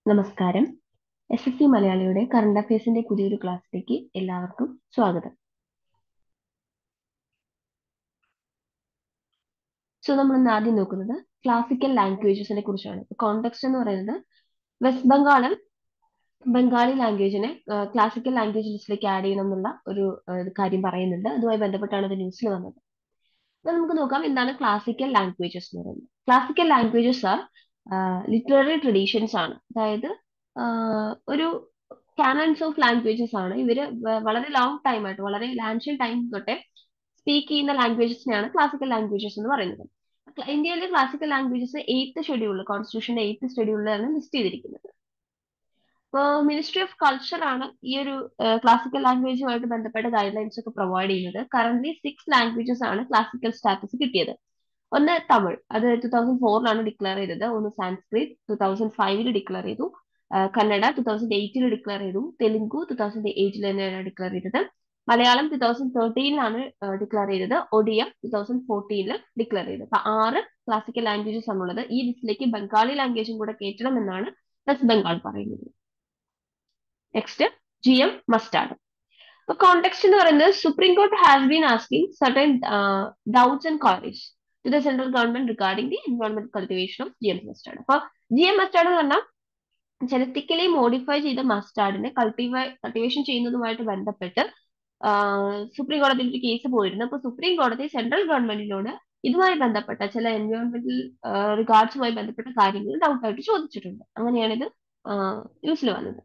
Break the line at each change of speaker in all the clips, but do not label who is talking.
നമസ്കാരം S S C മലയാളിയുടെ current അഫയേഴ്സിന്റെ പുതിയൊരു ക്ലാസ്സിലേക്ക് എല്ലാവർക്കും സ്വാഗതം സോ നമ്മൾ ഇന്ന് ആദ്യം നോക്കുന്നത് ക്ലാസിക്കൽ ലാംഗ്വേജസിനെ കുറിച്ചാണ് കോണ്ടെക്സ്റ്റ് എന്ന് പറയുന്നത് വെസ്റ്റ് ബംഗാളും ബംഗാളി ലാംഗ്വേജിനെ ക്ലാസിക്കൽ ലാംഗ്വേജ് ലിസ്റ്റിലേക്ക് ആഡ് ചെയ്യണം എന്നുള്ള ഒരു ഏഹ്, കാര്യം പറയുന്നുണ്ട് അതുമായി ബന്ധപ്പെട്ടാണ് ഇത് ന്യൂസിൽ വന്നത് അപ്പൊ നമുക്ക് നോക്കാം എന്താണ് ക്ലാസിക്കൽ ലാംഗ്വേജസ് എന്ന് പറയുന്നത് classical languages are literary traditions ആണ് അതായത് ആഹ്, ഒരു കാനൺസ് ഓഫ് ലാംഗ്വേജസ് ആണ് ഇവര് വ- വളരെ ലോങ് ടൈം ആയിട്ട് വളരെ ലാൻഷ്യൻ ടൈം തൊട്ടേ സ്പീക്ക് ചെയ്യുന്ന ലാംഗ്വേജസിനെയാണ് ക്ലാസിക്കൽ ലാംഗ്വേജസ് എന്ന് പറയുന്നത് ക്ല- ഇന്ത്യയിലെ ക്ലാസിക്കൽ ലാംഗ്വേജസ് എയ്ത്ത് ഷെഡ്യൂളിൽ കോൺസ്റ്റിറ്റ്യൂഷന്റെ എയ്ത്ത് ഷെഡ്യൂളിലാണ് ലിസ്റ്റ് ചെയ്തിരിക്കുന്നത് ഇപ്പോൾ മിനിസ്ട്രി ഓഫ് കൾച്ചർ ആണ് ഈ ഒരു ക്ലാസിക്കൽ ലാംഗ്വേജുമായിട്ട് ബന്ധപ്പെട്ട ഗൈഡ് ലൈൻസ് ഒക്കെ പ്രൊവൈഡ് ചെയ്യുന്നത് കറന്റ് സിക്സ് ലാംഗ്വേജസ് ആണ് ക്ലാസിക്കൽ സ്റ്റാറ്റസ് കിട്ടിയത് ഒന്ന് തമിഴ് അത് ടൂ തൗസൻഡ് ഫോറിലാണ് ഡിക്ലെയർ ചെയ്തത് ഒന്ന് സാൻസ്ക്രിറ്റ് ടൂ തൗസൻഡ് ഫൈവില് ഡിക്ലെയർ ചെയ്തു ആ, കന്നഡ ടൂ തൗസൻഡ് എയ്റ്റിൽ ഡിക്ലെയർ ചെയ്തു തെലുങ്കു ടൂ തൗസൻഡ് എയ്റ്റിൽ തന്നെയാണ് ഡിക്ലെയർ ചെയ്തത് മലയാളം ടൂ തൗസൻഡ് തേർട്ടീനിലാണ് ഡിക്ലെയർ ചെയ്തത് ഒഡിയ ടൂ തൗസൻഡ് ഫോർട്ടീനിൽ ഡിക്ലെയർ ചെയ്തത് അപ്പൊ ആറ് ക്ലാസിക്കൽ ലാംഗ്വേജസ് ആണുള്ളത് ഈ ലിസ്റ്റിലേക്ക് ബംഗാളി ലാംഗ്വേജും കൂടെ കയറ്റണം എന്നാണ് വെസ്റ്റ് ബംഗാൾ പറയുന്നത് നെക്സ്റ്റ് ജി എം മസ്റ്റാർഡ് അപ്പൊ കോണ്ടെക്സ്റ്റ് എന്ന് പറയുന്നത് Supreme Court has been asking certain doubts and queries to the central government regarding the environment cultivation of G M mustard അപ്പൊ ജി എം മസ്റ്റാർഡ് എന്ന് പറഞ്ഞാൽ ജനറ്റിക്കലി മോഡിഫൈ ചെയ്ത മസ്റ്റാർഡിനെ കൾട്ടിവൈ cultivation ചെയ്യുന്നതുമായിട്ട് ബന്ധപ്പെട്ട് supreme കോടതിയിൽ ഒരു കേസ് പോയിരുന്നു അപ്പൊ സുപ്രീം കോടതി സെൻട്രൽ ഗവൺമെന്റിനോട് ഇതുമായി ബന്ധപ്പെട്ട ചില എൻവയോൺമെന്റൽ റിഗാർഡ്സുമായി ബന്ധപ്പെട്ട കാര്യങ്ങൾ ഡൗട്ട് ആയിട്ട് ചോദിച്ചിട്ടുണ്ട് അങ്ങനെയാണ് ഇത് ന്യൂസിൽ വന്നത്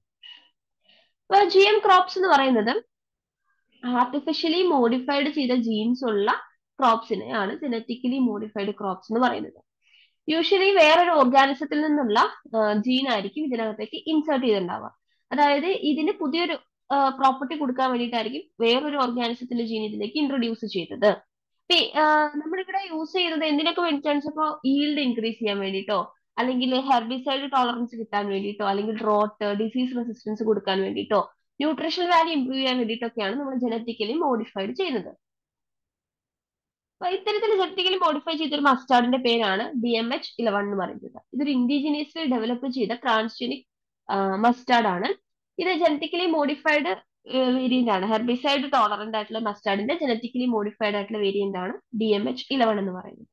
അപ്പൊ ജി എം ക്രോപ്സ് എന്ന് പറയുന്നത് ആർട്ടിഫിഷ്യലി മോഡിഫൈഡ് ചെയ്ത ജീൻസ് ഉള്ള ക്രോപ്സിനെ ആണ് ജനറ്റിക്കലി മോഡിഫൈഡ് ക്രോപ്സ് എന്ന് പറയുന്നത് യൂഷ്വലി വേറൊരു ഓർഗാനിസത്തിൽ നിന്നുള്ള ജീൻ ആയിരിക്കും ഇതിനകത്തേക്ക് ഇൻസേർട്ട് ചെയ്തിട്ടുണ്ടാവുക അതായത് ഇതിന് പുതിയൊരു പ്രോപ്പർട്ടി കൊടുക്കാൻ വേണ്ടിയിട്ടായിരിക്കും വേറൊരു ഓർഗാനിസത്തിലെ ജീൻ ഇതിലേക്ക് ഇൻട്രൊഡ്യൂസ് ചെയ്തത് ഇപ്പൊ ഈ, ആ, നമ്മളിവിടെ യൂസ് ചെയ്യുന്നത് എന്തിനൊക്കെ വേണ്ടിയിട്ടാണ് ഇപ്പോൾ ഈൽഡ് ഇൻക്രീസ് ചെയ്യാൻ വേണ്ടിയിട്ടോ അല്ലെങ്കിൽ ഹെർബിസൈഡ് ടോളറൻസ് കിട്ടാൻ വേണ്ടിയിട്ടോ അല്ലെങ്കിൽ ഡ്രോട്ട് ഡിസീസ് റെസിസ്റ്റൻസ് കൊടുക്കാൻ വേണ്ടിയിട്ടോ ന്യൂട്രീഷൻ വാല്യൂ ഇംപ്രൂവ് ചെയ്യാൻ വേണ്ടിയിട്ടൊക്കെയാണ് നമ്മൾ ജനറ്റിക്കലി മോഡിഫൈഡ് ചെയ്യുന്നത് അപ്പൊ ഇത്തരത്തിൽ ജനറ്റിക്കലി മോഡിഫൈ ചെയ്തൊരു മസ്റ്റാർഡിന്റെ പേരാണ് ഡി എം എച്ച് ഇലവൻ എന്ന് പറയുന്നത് ഇതൊരു ഇൻഡിജിനിയസ്ലി ഡെവലപ്പ് ചെയ്ത ട്രാൻസ്ജനിക് മസ്റ്റാർഡ് ആണ് ഇത് ജനറ്റിക്കലി മോഡിഫൈഡ് വേരിയന്റ് ആണ് ഹെർബിസൈഡ് ടോളറന്റ് ആയിട്ടുള്ള മസ്റ്റാർഡിന്റെ ജനറ്റിക്കലി മോഡിഫൈഡ് ആയിട്ടുള്ള വേരിയന്റ് ആണ് ഡി എം എച്ച് ഇലവൻ എന്ന് പറയുന്നത്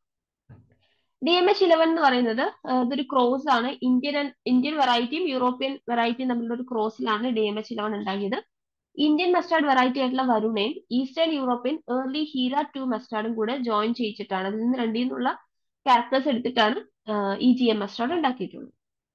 ഡി എം എച്ച് ഇലവൻ എന്ന് പറയുന്നത് ആ, ഇതൊരു ക്രോസ് ആണ് ഇന്ത്യൻ and- ഇന്ത്യൻ വെറൈറ്റിയും യൂറോപ്യൻ വെറൈറ്റിയും തമ്മിലുള്ള ഒരു ക്രോസിലാണ് ഡി എം എച്ച് ഇലവൻ ഉണ്ടാക്കിയത് ഇന്ത്യൻ മസ്റ്റാർഡ് വെറൈറ്റി ആയിട്ടുള്ള വരുണയും eastern European early Heera two മസ്റ്റാർഡും കൂടെ ജോയിൻ ചെയ്യിച്ചിട്ടാണ് അതിൽ നിന്ന് രണ്ടിൽ നിന്നുള്ള ക്യാരക്ടേഴ്സ് എടുത്തിട്ടാണ് ആ, ഈ ജി എം മസ്റ്റാർഡ് ഉണ്ടാക്കിയിട്ടുള്ളത്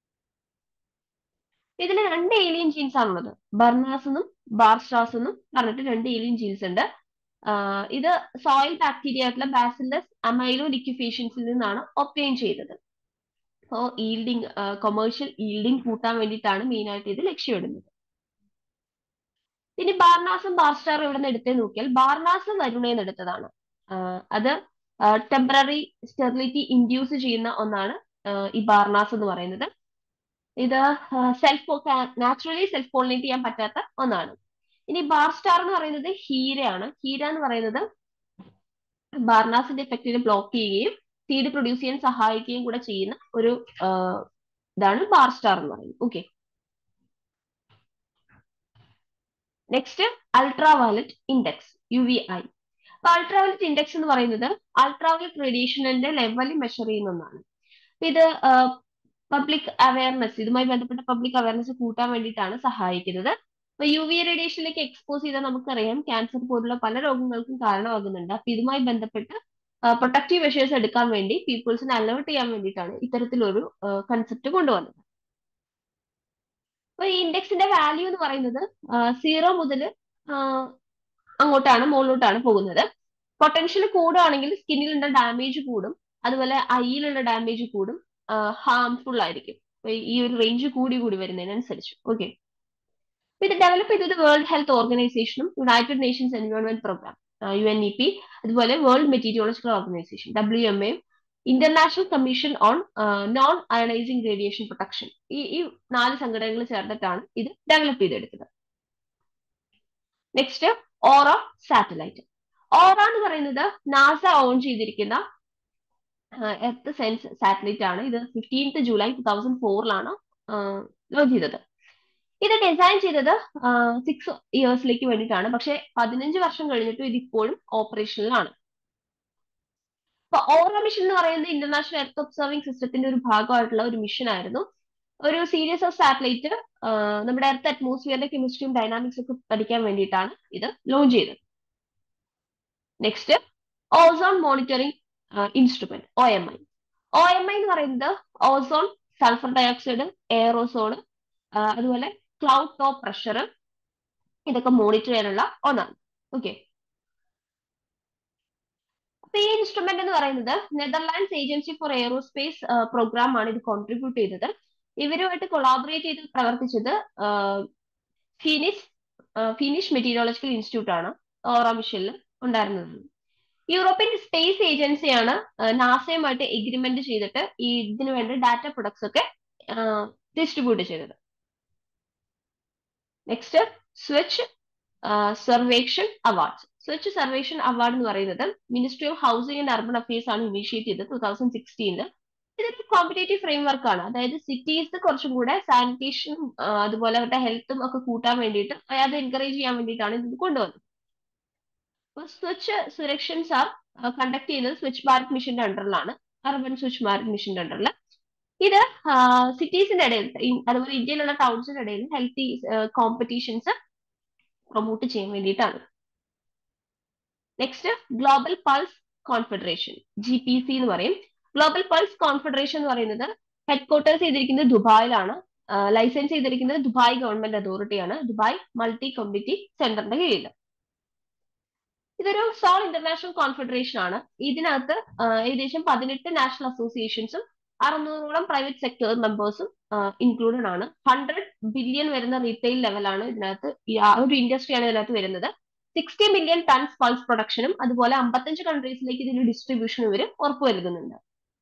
ഇതിൽ രണ്ട് ഏലിയൻ ജീൻസ് ആണുള്ളത് ബർണാസ് എന്നും ബാർസ്റ്റാസ് എന്നും പറഞ്ഞിട്ട് രണ്ട് ഏലിയൻ ജീൻസ് ഉണ്ട് ആഹ് ഇത് സോയിൽ ബാക്ടീരിയ ആയിട്ടുള്ള ബാസിലസ് അമൈലോ ലിക്വിഫേഷൻസിൽ നിന്നാണ് ഒപ്റ്റെയിൻ ചെയ്തത് സോ ഈൽഡിങ് കൊമേഴ്ഷ്യൽ ഈൽഡിങ് കൂട്ടാൻ വേണ്ടിയിട്ടാണ് മെയിൻ ആയിട്ട് ഇത് ലക്ഷ്യമിടുന്നത് ഇനി ബാർനാസും ബാർസ്റ്റാറും ഇവിടെ നിന്ന് എടുത്തേ നോക്കിയാൽ ബാർനാസ് വരുണയിൽ നിന്ന് എടുത്തതാണ് ആഹ് അത് ടെമ്പററി സ്റ്റെറിലിറ്റി ഇൻഡ്യൂസ് ചെയ്യുന്ന ഒന്നാണ് ആഹ് ഈ ബാർനാസ് എന്ന് പറയുന്നത് ഇത് സെൽഫ് നാച്ചുറലി സെൽഫ് പോളിനേറ്റ് ചെയ്യാൻ പറ്റാത്ത ഒന്നാണ് ഇനി ബാർ സ്റ്റാർ എന്ന് പറയുന്നത് ഹീരയാണ് ഹീര എന്ന് പറയുന്നത് ബാർനാസിന്റെ എഫക്റ്റിനെ ബ്ലോക്ക് ചെയ്യുകയും സീഡ് പ്രൊഡ്യൂസ് ചെയ്യാൻ സഹായിക്കുകയും കൂടെ ചെയ്യുന്ന ഒരു ആ, ഇതാണ് ബാർ സ്റ്റാർ എന്ന് പറയുന്നത് okay next ultraviolet index U V I അപ്പൊ അൾട്രാവയലറ്റ് ഇൻഡെക്സ് എന്ന് പറയുന്നത് അൾട്രാവയലറ്റ് റേഡിയേഷനിന്റെ ലെവൽ മെഷർ ചെയ്യുന്ന ഒന്നാണ് അപ്പൊ ഇത് പബ്ലിക് അവയർനെസ് ഇതുമായി ബന്ധപ്പെട്ട പബ്ലിക് അവയർനെസ് കൂട്ടാൻ വേണ്ടിയിട്ടാണ് സഹായിക്കുന്നത് അപ്പൊ യു വി റേഡിയേഷനിലേക്ക് എക്സ്പോസ് ചെയ്താൽ നമുക്കറിയാം ക്യാൻസർ പോലുള്ള പല രോഗങ്ങൾക്കും കാരണമാകുന്നുണ്ട് അപ്പൊ ഇതുമായി ബന്ധപ്പെട്ട് പ്രൊട്ടക്റ്റീവ് മെഷേഴ്സ് എടുക്കാൻ വേണ്ടി പീപ്പിൾസിനെ അലേർട്ട് ചെയ്യാൻ വേണ്ടിയിട്ടാണ് ഇത്തരത്തിലൊരു കൺസെപ്റ്റ് കൊണ്ടുവന്നത് അപ്പൊ ഈ ഇൻഡെക്സിന്റെ വാല്യൂ എന്ന് പറയുന്നത് സീറോ മുതൽ അങ്ങോട്ടാണ് മുകളിലോട്ടാണ് പോകുന്നത് പൊട്ടൻഷ്യൽ കൂടുകയാണെങ്കിൽ സ്കിന്നിലുള്ള ഡാമേജ് കൂടും അതുപോലെ ഐയിലുള്ള ഡാമേജ് കൂടും ഹാംഫുൾ ആയിരിക്കും അപ്പൊ ഈ ഒരു റേഞ്ച് കൂടി കൂടി വരുന്നതിനനുസരിച്ച് ഓക്കെ ഇത് ഡെവലപ്പ് ചെയ്തത് വേൾഡ് ഹെൽത്ത് ഓർഗനൈസേഷനും United Nations environment programme U N E P അതുപോലെ world meteorological organisation W M O international commission on non ionising radiation protection ഈ ഈ നാല് സംഘടനകൾ ചേർന്നിട്ടാണ് ഇത് ഡെവലപ്പ് ചെയ്തെടുത്തത് നെക്സ്റ്റ് ഓറ സാറ്റലൈറ്റ് ഓറ എന്ന് പറയുന്നത് നാസ ഓൺ ചെയ്തിരിക്കുന്ന എർത്ത് സെൻസ് സാറ്റലൈറ്റ് ആണ് ഇത് ഫിഫ്റ്റീൻത്ത് ജൂലൈ ടു തൗസൻഡ് ഫോറിലാണ് ലോഞ്ച് ചെയ്തത് ഇത് ഡിസൈൻ ചെയ്തത് സിക്സ് ഇയേഴ്സിലേക്ക് വേണ്ടിയിട്ടാണ് പക്ഷെ പതിനഞ്ച് വർഷം കഴിഞ്ഞിട്ടും ഇത് ഇപ്പോഴും ഓപ്പറേഷനിലാണ് അപ്പൊ ഓറ മിഷൻ എന്ന് പറയുന്നത് ഇന്റർനാഷണൽ എർത്ത് ഒബ്സർവിംഗ് സിസ്റ്റത്തിന്റെ ഒരു ഭാഗമായിട്ടുള്ള ഒരു മിഷൻ ആയിരുന്നു ഒരു സീരീസ് ഓഫ് സാറ്റലൈറ്റ് നമ്മുടെ എർത്ത് അറ്റ്മോസ്ഫിയറിന്റെ കെമിസ്ട്രിയും ഡൈനാമിക്സ് ഒക്കെ പഠിക്കാൻ വേണ്ടിയിട്ടാണ് ഇത് ലോഞ്ച് ചെയ്തത് next ozone monitoring instrument O M I O M I എന്ന് പറയുന്നത് ഓസോൺ സൾഫർ ഡയോക്സൈഡ് എയറോസോൺ അതുപോലെ ക്ലൗഡ് ടോപ്പ് പ്രഷർ ഇതൊക്കെ മോണിറ്റർ ചെയ്യാനുള്ള ഒന്നാണ് ഓക്കെ അപ്പൊ ഈ ഇൻസ്ട്രുമെന്റ് എന്ന് പറയുന്നത് Netherlands agency for aerospace programme ആണ് ഇത് കോൺട്രിബ്യൂട്ട് ചെയ്തത് ഇവരുമായിട്ട് കൊളാബറേറ്റ് ചെയ്ത് പ്രവർത്തിച്ചത് ഫിനിഷ് ഫിനിഷ് മെറ്റീരിയോളജിക്കൽ ഇൻസ്റ്റിറ്റ്യൂട്ട് ആണ് ഓറ മിഷനിൽ ഉണ്ടായിരുന്നത് യൂറോപ്യൻ സ്പേസ് ഏജൻസിയാണ് നാസയുമായിട്ട് എഗ്രിമെന്റ് ചെയ്തിട്ട് ഈ ഇതിനു വേണ്ടി ഡാറ്റ പ്രൊഡക്ട്സ് ഒക്കെ ഡിസ്ട്രിബ്യൂട്ട് ചെയ്തത് next Swachh Survekshan awards Swachh Survekshan award എന്ന് പറയുന്നത് ministry of housing and urban affairs ആണ് ഇനീഷ്യേറ്റ് ചെയ്തത് ടൂ തൗസൻഡ് സിക്സ്റ്റീനിൽ ഇതൊരു കോമ്പറ്റേറ്റീവ് ഫ്രെയിംവർക്ക് ആണ് അതായത് സിറ്റീസ് കുറച്ചും കൂടെ സാനിറ്റേഷനും അതുപോലെ അവരുടെ ഹെൽത്തും ഒക്കെ കൂട്ടാൻ വേണ്ടിയിട്ട് അത് എൻകറേജ് ചെയ്യാൻ വേണ്ടിയിട്ടാണ് ഇത് കൊണ്ടുവന്നത് സ്വച്ഛ് സുരക്ഷൻസ് ആർ കണ്ടക്ട് ചെയ്യുന്നത് സ്വച്ഛ് ഭാരത് മിഷന്റെ അണ്ടറിലാണ് അർബൻ സ്വച്ഛ് ഭാരത് മിഷന്റെ അണ്ടറിൽ ഇത് സിറ്റീസിന്റെ ഇടയിൽ അതുപോലെ ഇന്ത്യയിലുള്ള ടൗൺസിന്റെ ഇടയിൽ ഹെൽത്തി കോമ്പറ്റീഷൻസ് പ്രൊമോട്ട് ചെയ്യാൻ വേണ്ടിയിട്ടാണ് next global pulse confederation G P C എന്ന് പറയും ഗ്ലോബൽ പൾസ് കോൺഫെഡറേഷൻ എന്ന് പറയുന്നത് ഹെഡ് ക്വാർട്ടേഴ്സ് ചെയ്തിരിക്കുന്നത് ദുബായിലാണ് ലൈസൻസ് ചെയ്തിരിക്കുന്നത് ദുബായ് ഗവൺമെന്റ് അതോറിറ്റിയാണ് ദുബായ് മൾട്ടി കമ്മിറ്റി സെന്ററിന്റെ കീഴിൽ ഇതൊരു സോൾ ഇന്റർനാഷണൽ കോൺഫെഡറേഷൻ ആണ് ഇതിനകത്ത് ഏകദേശം പതിനെട്ട് നാഷണൽ അസോസിയേഷൻസും അറുന്നൂറോളം പ്രൈവറ്റ് സെക്ടർ മെമ്പേഴ്സും ഇൻക്ലൂഡഡ് ആണ് ഹൺഡ്രഡ് ബില്യൺ വരുന്ന റീറ്റെയിൽ ലെവലാണ് ഇതിനകത്ത് ഒരു ഇൻഡസ്ട്രിയാണ് ഇതിനകത്ത് വരുന്നത് സിക്സ്റ്റി മില്യൺ ടൺസ് പൾസ് പ്രൊഡക്ഷനും അതുപോലെ അമ്പത്തഞ്ച് കൺട്രീസിലേക്ക് ഇതിന്റെ ഡിസ്ട്രിബ്യൂഷനും ഇവർ ഉറപ്പുവരുത്തുന്നുണ്ട്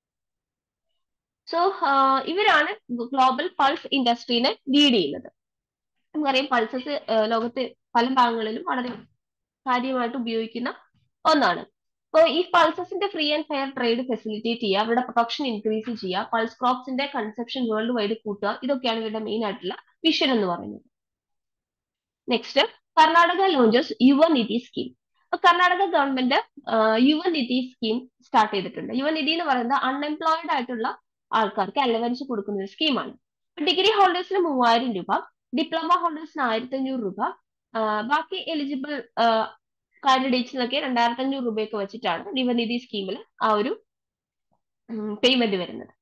സോ ഇവരാണ് ഗ്ലോബൽ പൾസ് ഇൻഡസ്ട്രീനെ ലീഡ് ചെയ്യുന്നത് നമുക്കറിയാം പൾസസ് ലോകത്തെ പല ഭാഗങ്ങളിലും വളരെ കാര്യമായിട്ട് ഉപയോഗിക്കുന്ന ഒന്നാണ് അപ്പോൾ ഈ പൾസസിന്റെ free and fair trade facilitate ചെയ്യുക അവരുടെ പ്രൊഡക്ഷൻ ഇൻക്രീസ് ചെയ്യുക പൾസ് ക്രോപ്സിന്റെ കൺസെപ്ഷൻ വേൾഡ് വൈഡ് കൂട്ടുക ഇതൊക്കെയാണ് ഇവരുടെ മെയിൻ ആയിട്ടുള്ള വിഷൻ എന്ന് പറയുന്നത് next Karnataka launches Yuvanidhi scheme അപ്പൊ Karnataka government Yuvanidhi scheme start ചെയ്തിട്ടുണ്ട് യുവനിധി എന്ന് പറയുന്നത് അൺഎംപ്ലോയിഡ് ആയിട്ടുള്ള ആൾക്കാർക്ക് അലവൻസ് കൊടുക്കുന്ന ഒരു സ്കീമാണ് ഡിഗ്രി ഹോൾഡേഴ്സിന് മൂവായിരം രൂപ ഡിപ്ലോമ ഹോൾഡേഴ്സിന് ആയിരത്തി അഞ്ഞൂറ് രൂപ ബാക്കി എലിജിബിൾ കാൻഡിഡേറ്റ്സിനൊക്കെ രണ്ടായിരത്തി അഞ്ഞൂറ് രൂപയൊക്കെ വെച്ചിട്ടാണ് യുവനിധി സ്കീമിൽ ആ ഒരു പേയ്മെന്റ് വരുന്നത്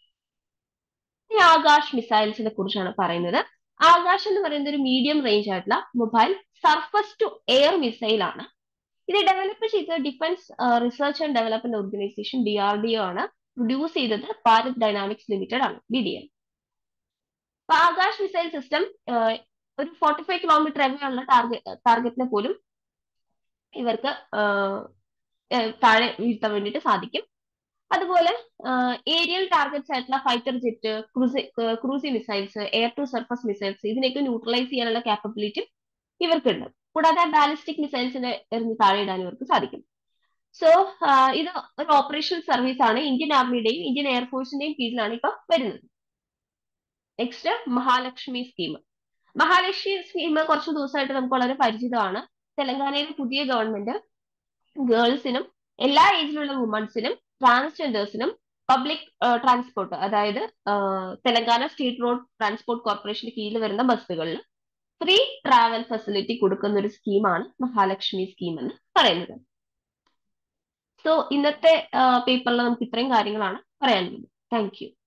ഈ ആകാശ് മിസൈൽസിനെ കുറിച്ചാണ് പറയുന്നത് ആകാശ് എന്ന് പറയുന്നത് ഒരു മീഡിയം റേഞ്ച് ആയിട്ടുള്ള mobile surface to air missile ആണ് ഇത് ഡെവലപ്പ് ചെയ്തത് defence research and development organisation D R D O ആണ് പ്രൊഡ്യൂസ് ചെയ്തത് ഭാരത് ഡൈനാമിക്സ് ലിമിറ്റഡ് ആണ് ബി ഡി എൽ അപ്പൊ ആകാശ് മിസൈൽ സിസ്റ്റം ഒരു ഫോർട്ടി ഫൈവ് കിലോമീറ്റർ ഉള്ള ടാർഗറ്റ് ടാർഗറ്റിനെ പോലും ഇവർക്ക് താഴെ വീഴ്ത്താൻ വേണ്ടിയിട്ട് സാധിക്കും അതുപോലെ ഏരിയൽ ടാർഗറ്റ്സ് ആയിട്ടുള്ള fighter jet cruise cruise missiles air to surface missiles ഇതിനെയൊക്കെ ന്യൂട്രലൈസ് ചെയ്യാനുള്ള കാപ്പബിലിറ്റി ഇവർക്കുണ്ട് കൂടാതെ ബാലിസ്റ്റിക് മിസൈൽസിനെ എറിഞ്ഞ് താഴെ ഇടാൻ ഇവർക്ക് സാധിക്കും സോ ഇത് ഒരു ഓപ്പറേഷണൽ സർവീസ് ആണ് ഇന്ത്യൻ ആർമിയുടെയും ഇന്ത്യൻ എയർഫോഴ്സിന്റെയും കീഴിലാണ് ഇപ്പൊ വരുന്നത് next Mahalakshmi scheme Mahalakshmi scheme കുറച്ച് ദിവസമായിട്ട് നമുക്ക് വളരെ പരിചിതമാണ് തെലങ്കാനയിലെ പുതിയ ഗവൺമെന്റ് ഗേൾസിനും എല്ലാ ഏജിലുള്ള വുമൺസിനും ട്രാൻസ്ജെൻഡേഴ്സിനും പബ്ലിക് ട്രാൻസ്പോർട്ട് അതായത് തെലങ്കാന സ്റ്റേറ്റ് റോഡ് ട്രാൻസ്പോർട്ട് കോർപ്പറേഷന് കീഴിൽ വരുന്ന ബസ്സുകളിൽ ഫ്രീ ട്രാവൽ ഫെസിലിറ്റി കൊടുക്കുന്ന ഒരു സ്കീമാണ് മഹാലക്ഷ്മി സ്കീം എന്ന് പറയുന്നത് സോ ഇന്നത്തെ പേപ്പറിൽ നമുക്ക് ഇത്രയും കാര്യങ്ങളാണ് പറയാനുള്ളത് താങ്ക് യു